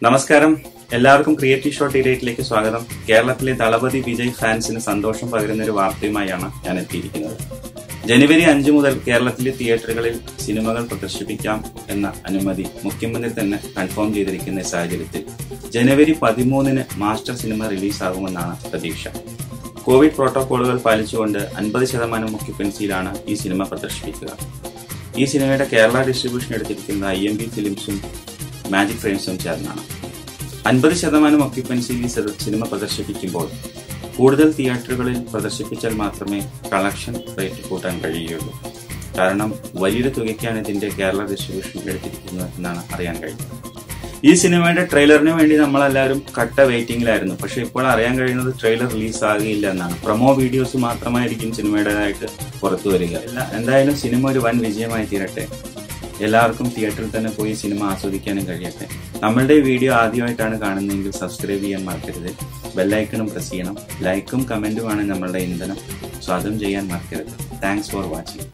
നമസ്കാരം എല്ലാവർക്കും creative shot ഇരേറ്റിലേക്ക് സ്വാഗതം കേരളത്തിലെ ദളപതി വിജയ് ഫാൻസിന് സന്തോഷം പകരുന്ന ഒരു വാർത്തയുമായാണ് ഞാൻ എത്തിയിരിക്കുന്നത് ജനുവരി അഞ്ചു മുതൽ കേരളത്തിലെ തിയേറ്ററുകളിൽ സിനിമകൾ പ്രദർശിപ്പിക്കാം എന്ന അനുമതി മുഖ്യമന്ത്രി തന്നെ കൺഫേം ചെയ്തിരിക്കുന്ന സാഹചര്യത്തിൽ ജനുവരി പതിമൂന്നിന് മാസ്റ്റർ സിനിമ റിലീസാകുമെന്നാണ് പ്രതീക്ഷ കോവിഡ് പ്രോട്ടോകോളുകൾ പാലിച്ചുകൊണ്ട് അൻപത് ശതമാനം ഒക്യുപ്പൻസിയിലാണ് ഈ സിനിമ പ്രദർശിപ്പിക്കുക ഈ സിനിമയുടെ കേരള ഡിസ്ട്രിബ്യൂഷൻ എടുത്തിരിക്കുന്ന ഐ എം ബി ഫിലിംസും മാജിക് ഫ്രെയിംസും ചേർന്നാണ് അൻപത് ശതമാനം ഒക്യുപ്പൻസിയിൽ ഈ സി- സിനിമ പ്രദർശിപ്പിക്കുമ്പോൾ കൂടുതൽ തിയേറ്ററുകളിൽ പ്രദർശിപ്പിച്ചാൽ മാത്രമേ കളക്ഷൻ റേറ്റ് കൂട്ടാൻ കഴിയുകയുള്ളൂ കാരണം വലിയൊരു തുകയ്ക്കാണ് ഇതിന്റെ കേരള ഡിസ്ട്രിബ്യൂഷൻ എടുത്തിരിക്കുന്നത് എന്നാണ് അറിയാൻ കഴിയുന്നത് ഈ സിനിമയുടെ ട്രെയിലറിന് വേണ്ടി നമ്മളെല്ലാവരും കട്ട വെയിറ്റിംഗിലായിരുന്നു പക്ഷെ ഇപ്പോൾ അറിയാൻ കഴിയുന്നത് ട്രെയിലർ റിലീസ് ആകില്ല എന്നാണ് പ്രൊമോ വീഡിയോസ് മാത്രമായിരിക്കും സിനിമയുടേതായിട്ട് പുറത്തു വരിക എല്ലാ- എന്തായാലും സിനിമ ഒരു വൻ വിജയമായി തീരട്ടെ എല്ലാവർക്കും തിയേറ്ററിൽ തന്നെ പോയി സിനിമ ആസ്വദിക്കാനും കഴിയട്ടെ നമ്മളുടെ ഈ വീഡിയോ ആദ്യമായിട്ടാണ് കാണുന്നതെങ്കിൽ സബ്സ്ക്രൈബ് ചെയ്യാൻ മറക്കരുത് ബെല്ലൈക്കണും പ്രസ് ചെയ്യണം ലൈക്കും കമന്റുമാണ് നമ്മളുടെ ഇന്ധനം സ്വാഗതം ചെയ്യാൻ മറക്കരുത് താങ്ക്സ് ഫോർ വാച്ചിങ്